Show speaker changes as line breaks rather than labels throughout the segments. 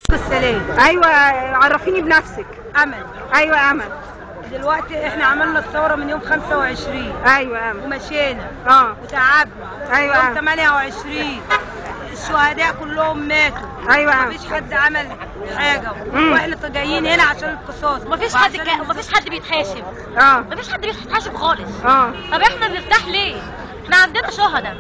السلام
ايوه عرفيني بنفسك
امل
ايوه يا امل
دلوقتي احنا عملنا الثوره من يوم 25
ايوه يا امل
ومشينا
اه
وتعبنا
أيوة.
يوم 28 الشهداء كلهم ماتوا
ايوه يا
مفيش حد عمل حاجه
مم.
واحنا جايين هنا عشان القصاص
ومفيش حد كا... ومفيش حد بيتحاسب
اه
مفيش حد بيتحاسب خالص
اه
طب احنا بنرتاح ليه احنا عندنا شهداء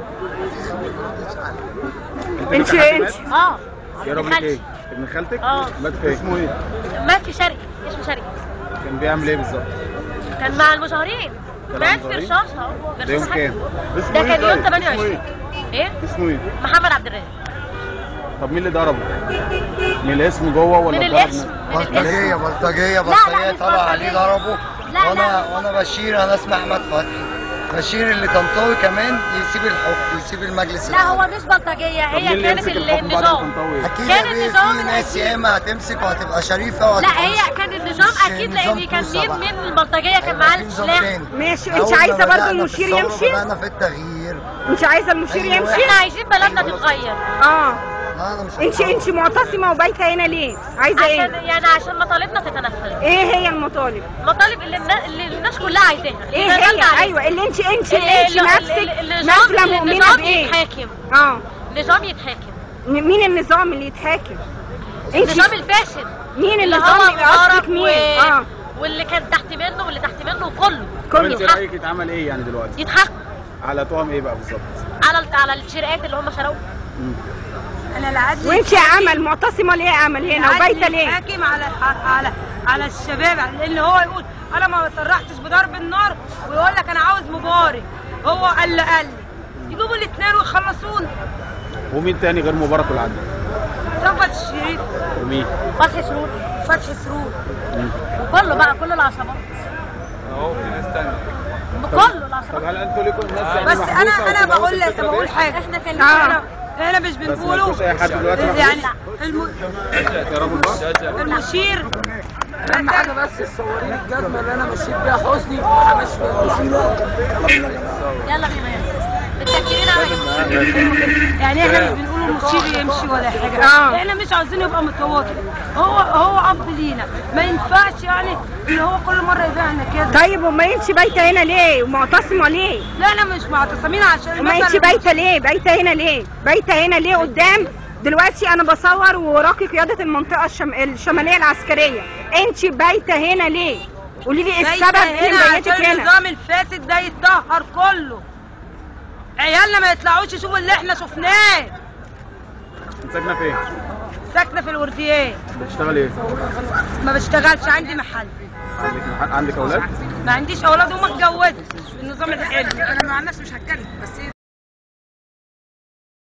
انت انت
اه
يا
ابن
رب ايه
خالتي
ابن خالتك
اه.
مات فين اسمه ايه
مات في شرقي اسمه شرقي
كان بيعمل ايه بالظبط
كان مع المظاهرين
كان
مات
مع
في
المظاهرين؟
رشاش اهو
ده يوم
برشاش
كام
حاجة. ده كان يوم 28 ايه
اسمه ايه
محمد عبد الرازق
طب مين اللي ضربه من الاسم جوه ولا
من
ضرب
الاسم من
بلطجية
الاسم
بلطجية
لا،
بلطجية
مش
طلع عليه
بلطجية.
ضربه
لا، لا.
وانا وانا بشير انا اسمي احمد فتحي بشير اللي طنطاوي كمان يسيب الحكم يسيب المجلس
لا هو مش بلطجيه
طب مين
هي
اللي
كانت
يمسك
ال-
الحكم بعد
النظام
الطنطاوي
اكيد
كان
يا بيه
النظام
في ناس
الأكيد.
ياما هتمسك وهتبقى شريفة
لا
وهتبقى
هي
مش-
كان النظام
مش
اكيد
نظام
لان كان
كوسة
مين
بقى.
من البلطجيه كان معاه
هيبقى في نظام
السلاح
تاني.
ماشي
أول
انت
ما
عايزه برضو
بدأنا في
المشير
الثورة
يمشي
بدأنا في التغيير
انت عايزه المشير
أيوة.
يمشي
احنا عايزين بلدنا تتغير
اه
لا انا مش
انت
هتطور.
انت معتصمه وبايته هنا ليه عايزه
عشان
ايه
يعني عشان مطالبنا تتنفذ
ايه هي المطالب
مطالب اللي, النا... اللي الناس كلها عايزاها
ايه
اللي
هي
نزلنا عليها.
ايوه اللي انت انت
ال-
انت
ال-
نفسك
ال- النظام
نازله مؤمنه
النظام
بايه
يتحاكم
اه
نظام يتحاكم
مين النظام اللي يتحاكم
النظام الفاسد
مين
اللي
النظام
هو
اللي قصدك
مبارك
مين
و...
اه
واللي كان تحت منه واللي تحت منه كله
طب انت
كله
رايك يتعمل ايه يعني دلوقتي
يتحكم
على تهم ايه بقى بالظبط
على ال- على الشرقات اللي هم شرقوا
مم.
انا العدل
وانت يا امل معتصمه ليه يا امل هنا وبايته ليه
حاكم على على على الشباب لان هو يقول انا ما صرحتش بضرب النار ويقول لك انا عاوز مبارك هو قال لي قال لي يجيبوا الاثنين ويخلصونا
ومين تاني غير مبارك والعدل
صفت الشريف
ومين
فتحي سرور
فتحي سرور
مم.
وكله بقى كل العصابات
اهو في ناس تانية
كله
طب
العصابات
هل انتوا ليكم ناس يعني
بس
محبوسة
انا انا
وكده
بقول
وسط
لك
الفكرة
بقول
دي؟
حاجه
احنا كان
احنا احنا مش
بس
بنقوله
مالكوش اي حد دلوقتي
يعني
محبوس
الم...
يا رب الله
المشير
اهم حاجه بس تصورين الجزمه اللي انا مشيت بيها حسني وماشي
يلا بينا يلا متشكرين على
يعني احنا مش بنقول المشير يمشي ولا حاجه
آه.
احنا مش عاوزين يبقى متواطئ هو هو اب لينا ما ينفعش يعني ان هو كل مره يبيعنا كده
طيب وما انت بايته هنا ليه ومعتصمه ليه
لا انا مش معتصمين عشان
وما انت
مثلا
بايته ليه بايته هنا ليه بايته هنا ليه قدام دلوقتي انا بصور وراقي قياده المنطقه الشم... الشماليه العسكريه انت بايته هنا ليه قولي لي ايه
بايتة
السبب في
هنا
بيتك
عشان
هنا
النظام الفاسد ده يتدهور كله عيالنا ما يطلعوش يشوفوا اللي احنا شفناه
انت ساكنه فين؟
ساكنه في الورديات
بتشتغل ايه؟
ما بشتغلش عندي محل
عندك محل- عندك اولاد؟
ما عنديش اولاد وما اتجوزتش النظام الحلو انا مع الناس مش هتكلم بس